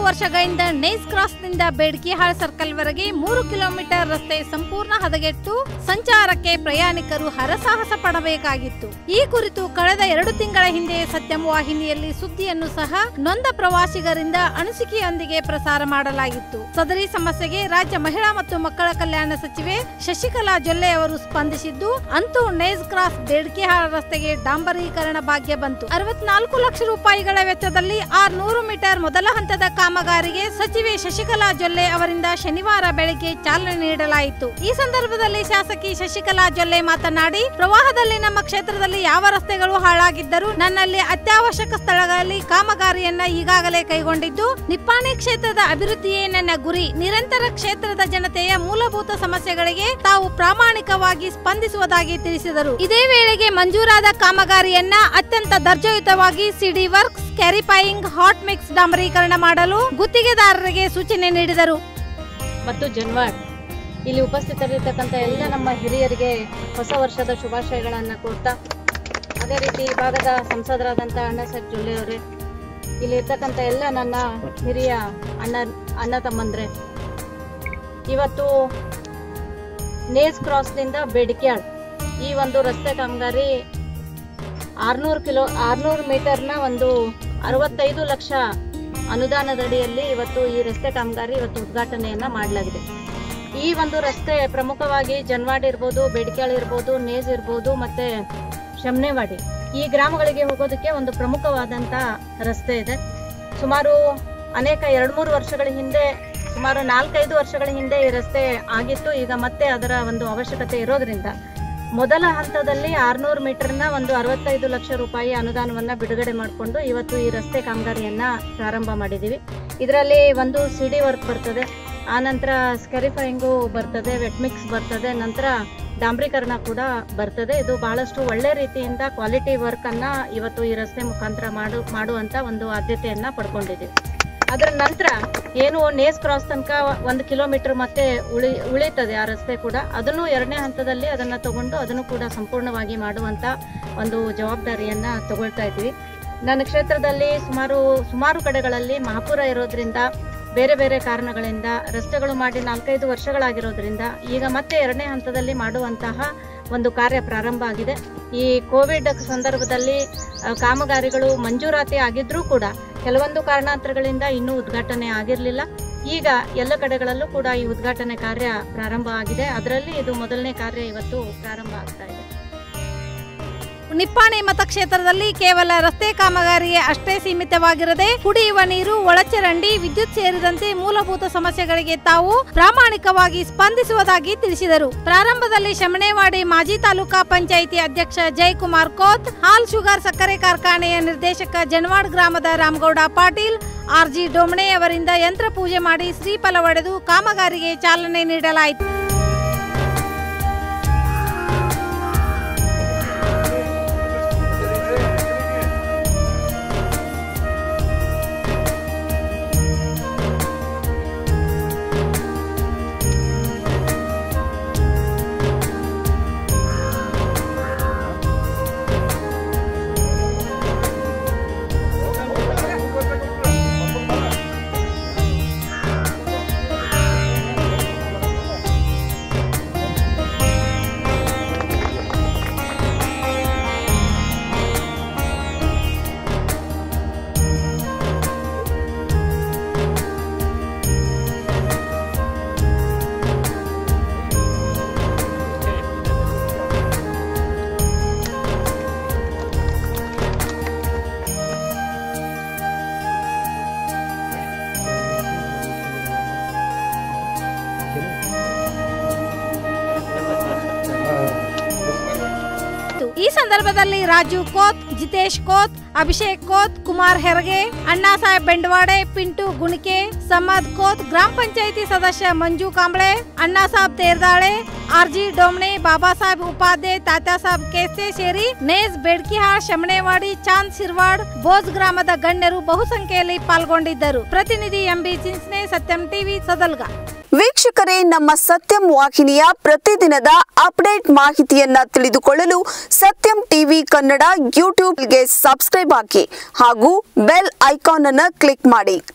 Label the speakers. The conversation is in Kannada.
Speaker 1: ವರ್ಷಗಳಿಂದ ನೇಸ್ ಕ್ರಾಸ್ನಿಂದ ಬೇಡ್ಕಿಹಾಳ್ ಸರ್ಕಲ್ ವರೆಗೆ ಮೂರು ಕಿಲೋಮೀಟರ್ ರಸ್ತೆ ಸಂಪೂರ್ಣ ಹದಗೆಟ್ಟು ಸಂಚಾರಕ್ಕೆ ಪ್ರಯಾಣಿಕರು ಹರಸಾಹಸ ಪಡಬೇಕಾಗಿತ್ತು ಈ ಕುರಿತು ಕಳೆದ ಎರಡು ತಿಂಗಳ ಹಿಂದೆ ಸತ್ಯಂ ವಾಹಿನಿಯಲ್ಲಿ ಸುದ್ದಿಯನ್ನು ಸಹ ನೊಂದ ಪ್ರವಾಸಿಗರಿಂದ ಅನಿಸಿಕೆಯೊಂದಿಗೆ ಪ್ರಸಾರ ಮಾಡಲಾಗಿತ್ತು ಸದರಿ ಸಮಸ್ಯೆಗೆ ರಾಜ್ಯ ಮಹಿಳಾ ಮತ್ತು ಮಕ್ಕಳ ಕಲ್ಯಾಣ ಸಚಿವೆ ಶಶಿಕಲಾ ಜೊಲ್ಲೆ ಅವರು ಸ್ಪಂದಿಸಿದ್ದು ಅಂತೂ ನೇಸ್ ಕ್ರಾಸ್ ಬೇಡ್ಕಿಹಾಳ ರಸ್ತೆಗೆ ಡಾಂಬರೀಕರಣ ಭಾಗ್ಯ ಬಂತು ಅರವತ್ನಾಲ್ಕು ಲಕ್ಷ ರೂಪಾಯಿಗಳ ವೆಚ್ಚದಲ್ಲಿ ಆರ್ನೂರು ಮೀಟರ್ ಮೊದಲ ಹಂತದ ಕಾಮಗಾರಿಗೆ ಸಚಿವೆ ಶಶಿಕಲಾ ಜೊಲ್ಲೆ ಅವರಿಂದ ಶನಿವಾರ ಬೆಳಗ್ಗೆ ಚಾಲನೆ ನೀಡಲಾಯಿತು ಈ ಸಂದರ್ಭದಲ್ಲಿ ಶಾಸಕಿ ಶಶಿಕಲಾ ಜೊಲ್ಲೆ ಮಾತನಾಡಿ ಪ್ರವಾಹದಲ್ಲಿ ನಮ್ಮ ಕ್ಷೇತ್ರದಲ್ಲಿ ಯಾವ ರಸ್ತೆಗಳು ಹಾಳಾಗಿದ್ದರೂ ನನ್ನಲ್ಲಿ ಅತ್ಯವಶ್ಯಕ ಸ್ಥಳಗಳಲ್ಲಿ ಕಾಮಗಾರಿಯನ್ನ ಈಗಾಗಲೇ ಕೈಗೊಂಡಿದ್ದು ನಿಪ್ಪಾಣಿ ಕ್ಷೇತ್ರದ ಅಭಿವೃದ್ಧಿಯೇ ನನ್ನ ಗುರಿ ನಿರಂತರ ಕ್ಷೇತ್ರದ ಜನತೆಯ ಮೂಲಭೂತ ಸಮಸ್ಯೆಗಳಿಗೆ ತಾವು ಪ್ರಾಮಾಣಿಕವಾಗಿ ಸ್ಪಂದಿಸುವುದಾಗಿ ತಿಳಿಸಿದರು ಇದೇ ವೇಳೆಗೆ ಮಂಜೂರಾದ ಕಾಮಗಾರಿಯನ್ನ ಅತ್ಯಂತ ದರ್ಜಾಯುತವಾಗಿ ಸಿಡಿ ವರ್ಕ್ಸ್ ಕ್ಯಾರಿಫೈಯಿಂಗ್ ಹಾಟ್ ಮಿಕ್ಸ್ ಡಾಂಬರೀಕರಣ ಮಾಡಲು ಗುತ್ತಿಗೆದಾರರಿಗೆ ಸೂಚನೆ ನೀಡಿದರು
Speaker 2: ಮತ್ತು ಜನ್ವಾಡ್ ಇಲ್ಲಿ ಉಪಸ್ಥಿತರಿರ್ತಕ್ಕಂಥ ಎಲ್ಲ ನಮ್ಮ ಹಿರಿಯರಿಗೆ ಹೊಸ ವರ್ಷದ ಶುಭಾಶಯಗಳನ್ನು ಕೋರ್ತಾ ಅದೇ ರೀತಿ ಈ ಭಾಗದ ಸಂಸದರಾದಂಥ ಅಣ್ಣ ಸಾಹೇಬ್ ಜೊಲ್ಲೆ ಅವರೇ ಇಲ್ಲಿ ಇರ್ತಕ್ಕಂಥ ಎಲ್ಲ ನನ್ನ ಹಿರಿಯ ಅಣ್ಣ ಅಣ್ಣ ತಮ್ಮಂದ್ರೆ ಇವತ್ತು ನೇಸ್ ಕ್ರಾಸ್ನಿಂದ ಬೆಡ್ಕ್ಯಾಳ್ ಈ ಒಂದು ರಸ್ತೆ ಕಾಮಗಾರಿ ಆರ್ನೂರು ಕಿಲೋ ಆರ್ನೂರು ಮೀಟರ್ನ ಒಂದು ಅರವತ್ತೈದು ಲಕ್ಷ ಅನುದಾನದಡಿಯಲ್ಲಿ ಇವತ್ತು ಈ ರಸ್ತೆ ಕಾಮಗಾರಿ ಇವತ್ತು ಉದ್ಘಾಟನೆಯನ್ನ ಮಾಡಲಾಗಿದೆ ಈ ಒಂದು ರಸ್ತೆ ಪ್ರಮುಖವಾಗಿ ಜನ್ವಾಡ್ ಇರ್ಬೋದು ಬೆಡ್ಕ್ಯಾಳ್ ಇರ್ಬೋದು ನೇಜ್ ಇರ್ಬೋದು ಮತ್ತೆ ಶಮ್ನೆವಾಡಿ ಈ ಗ್ರಾಮಗಳಿಗೆ ಹೋಗೋದಕ್ಕೆ ಒಂದು ಪ್ರಮುಖವಾದಂತ ರಸ್ತೆ ಇದೆ ಸುಮಾರು ಅನೇಕ ಎರಡ್ ಮೂರು ವರ್ಷಗಳ ಹಿಂದೆ ಸುಮಾರು ನಾಲ್ಕೈದು ವರ್ಷಗಳ ಹಿಂದೆ ಈ ರಸ್ತೆ ಆಗಿತ್ತು ಈಗ ಮತ್ತೆ ಅದರ ಒಂದು ಅವಶ್ಯಕತೆ ಇರೋದ್ರಿಂದ ಮೊದಲ ಹಂತದಲ್ಲಿ ಆರ್ನೂರು ಮೀಟರ್ನ ಒಂದು ಅರವತ್ತೈದು ಲಕ್ಷ ರೂಪಾಯಿ ಅನುದಾನವನ್ನ ಬಿಡುಗಡೆ ಮಾಡಿಕೊಂಡು ಇವತ್ತು ಈ ರಸ್ತೆ ಕಾಮಗಾರಿಯನ್ನ ಪ್ರಾರಂಭ ಮಾಡಿದ್ದೀವಿ ಇದರಲ್ಲಿ ಒಂದು ಸಿಡಿ ವರ್ಕ್ ಬರ್ತದೆ ಆ ನಂತರ ಸ್ಕೆರಿಫೈಯಿಂಗು ಬರ್ತದೆ ವೆಟ್ ಮಿಕ್ಸ್ ಬರ್ತದೆ ನಂತರ ಡಾಂಬ್ರೀಕರಣ ಕೂಡ ಬರ್ತದೆ ಇದು ಬಹಳಷ್ಟು ಒಳ್ಳೆ ರೀತಿಯಿಂದ ಕ್ವಾಲಿಟಿ ವರ್ಕ್ ಅನ್ನ ಇವತ್ತು ಈ ರಸ್ತೆ ಮುಖಾಂತರ ಮಾಡು ಮಾಡುವಂತ ಒಂದು ಆದ್ಯತೆಯನ್ನ ಪಡ್ಕೊಂಡಿದ್ದೀವಿ ಅದರ ನಂತರ ಏನು ನೇಸ್ ಕ್ರಾಸ್ ತನಕ ಒಂದು ಕಿಲೋಮೀಟರ್ ಮತ್ತೆ ಉಳಿ ಉಳಿತದೆ ಆ ರಸ್ತೆ ಕೂಡ ಅದನ್ನು ಎರಡನೇ ಹಂತದಲ್ಲಿ ಅದನ್ನ ತಗೊಂಡು ಅದನ್ನು ಕೂಡ ಸಂಪೂರ್ಣವಾಗಿ ಮಾಡುವಂತ ಒಂದು ಜವಾಬ್ದಾರಿಯನ್ನ ತಗೊಳ್ತಾ ಇದ್ವಿ ನನ್ನ ಕ್ಷೇತ್ರದಲ್ಲಿ ಸುಮಾರು ಸುಮಾರು ಕಡೆಗಳಲ್ಲಿ ಮಹಾಪುರ ಇರೋದ್ರಿಂದ ಬೇರೆ ಬೇರೆ ಕಾರಣಗಳಿಂದ ರಸ್ತೆಗಳು ಮಾಡಿ ನಾಲ್ಕೈದು ವರ್ಷಗಳಾಗಿರೋದ್ರಿಂದ ಈಗ ಮತ್ತೆ ಎರಡನೇ ಹಂತದಲ್ಲಿ ಮಾಡುವಂತಹ ಒಂದು ಕಾರ್ಯ ಪ್ರಾರಂಭ ಆಗಿದೆ ಈ ಕೋವಿಡ್ ಸಂದರ್ಭದಲ್ಲಿ ಆ, ಕಾಮಗಾರಿಗಳು ಮಂಜೂರಾತಿ ಆಗಿದ್ರೂ ಕೂಡ ಕೆಲವೊಂದು ಕಾರಣಾಂತರಗಳಿಂದ ಇನ್ನೂ ಉದ್ಘಾಟನೆ ಆಗಿರಲಿಲ್ಲ ಈಗ ಎಲ್ಲ ಕಡೆಗಳಲ್ಲೂ ಕೂಡ ಈ ಉದ್ಘಾಟನೆ ಕಾರ್ಯ ಪ್ರಾರಂಭ ಆಗಿದೆ ಅದರಲ್ಲಿ ಇದು ಮೊದಲನೇ ಕಾರ್ಯ ಇವತ್ತು ಪ್ರಾರಂಭ ಆಗ್ತಾ ಇದೆ
Speaker 1: ನಿಪ್ಪಾಣಿ ಮತಕ್ಷೇತ್ರದಲ್ಲಿ ಕೇವಲ ರಸ್ತೆ ಕಾಮಗಾರಿಗೆ ಅಷ್ಟೇ ಸೀಮಿತವಾಗಿರದೆ ಕುಡಿಯುವ ನೀರು ಒಳಚರಂಡಿ ವಿದ್ಯುತ್ ಸೇರಿದಂತೆ ಮೂಲಭೂತ ಸಮಸ್ಯೆಗಳಿಗೆ ತಾವು ಪ್ರಾಮಾಣಿಕವಾಗಿ ಸ್ಪಂದಿಸುವುದಾಗಿ ತಿಳಿಸಿದರು ಪ್ರಾರಂಭದಲ್ಲಿ ಶಮಣೇವಾಡಿ ಮಾಜಿ ತಾಲೂಕಾ ಪಂಚಾಯಿತಿ ಅಧ್ಯಕ್ಷ ಜಯಕುಮಾರ್ ಕೋತ್ ಹಾಲ್ ಶುಗರ್ ಸಕ್ಕರೆ ಕಾರ್ಖಾನೆಯ ನಿರ್ದೇಶಕ ಜನವಾಡ್ ಗ್ರಾಮದ ರಾಮಗೌಡ ಪಾಟೀಲ್ ಆರ್ಜಿ ಡೊಮಣೆ ಅವರಿಂದ ಯಂತ್ರ ಪೂಜೆ ಮಾಡಿ ಶ್ರೀಫಲ ಒಡೆದು ಕಾಮಗಾರಿಗೆ ಚಾಲನೆ ನೀಡಲಾಯಿತು ಈ ಸಂದರ್ಭದಲ್ಲಿ ರಾಜು ಕೋತ್ ಜಿತೇಶ್ ಕೋತ್ ಅಭಿಷೇಕ್ ಕೋತ್ ಕುಮಾರ್ ಹೆರ್ಗೆ ಅಣ್ಣಾ ಸಾಹೇಬ್ ಬೆಂಡವಾಡೆ ಪಿಂಟು ಗುಣಿಕೆ ಸಮದ್ ಕೋತ್ ಗ್ರಾಮ ಪಂಚಾಯಿತಿ ಸದಸ್ಯ ಮಂಜು ಕಾಂಬ್ಳೆ ಅಣ್ಣಾ ಸಾಹೇಬ್ ತೇರ್ದಾಳೆ ಆರ್ಜಿ ಡೋಮ್ನೆ ಬಾಬಾ ಸಾಹೇಬ್ ಉಪಾಧ್ಯಾಯ ತಾತ್ಯಾ ಸಾಹೇಬ್ ಕೇಸೆ ಸೇರಿ ನೇಸ್ ಬೆಡ್ಕಿಹಾಳ್ ಶಮಣೇವಾಡಿ ಚಾಂದ್ ಸಿರ್ವಾಡ್ ಬೋಜ್ ಗ್ರಾಮದ ಗಣ್ಯರು ಬಹುಸಂಖ್ಯೆಯಲ್ಲಿ ಪಾಲ್ಗೊಂಡಿದ್ದರು ಪ್ರತಿನಿಧಿ ಎಂಬಿ ಚಿನ್ಸ್ನೆ ಸತ್ಯಂ ಟಿವಿ ಸದಲ್ಗ
Speaker 3: ವೀಕ್ಷಕರೇ ನಮ್ಮ ಸತ್ಯಂ ವಾಹಿನಿಯ ಪ್ರತಿದಿನದ ಅಪ್ಡೇಟ್ ಮಾಹಿತಿಯನ್ನ ತಿಳಿದುಕೊಳ್ಳಲು ಸತ್ಯಂ ಟಿವಿ ಕನ್ನಡ ಯೂಟ್ಯೂಬ್ಗೆ ಸಬ್ಸ್ಕ್ರೈಬ್ ಹಾಕಿ ಹಾಗೂ ಬೆಲ್ ಐಕಾನ್ ಅನ್ನು ಕ್ಲಿಕ್ ಮಾಡಿ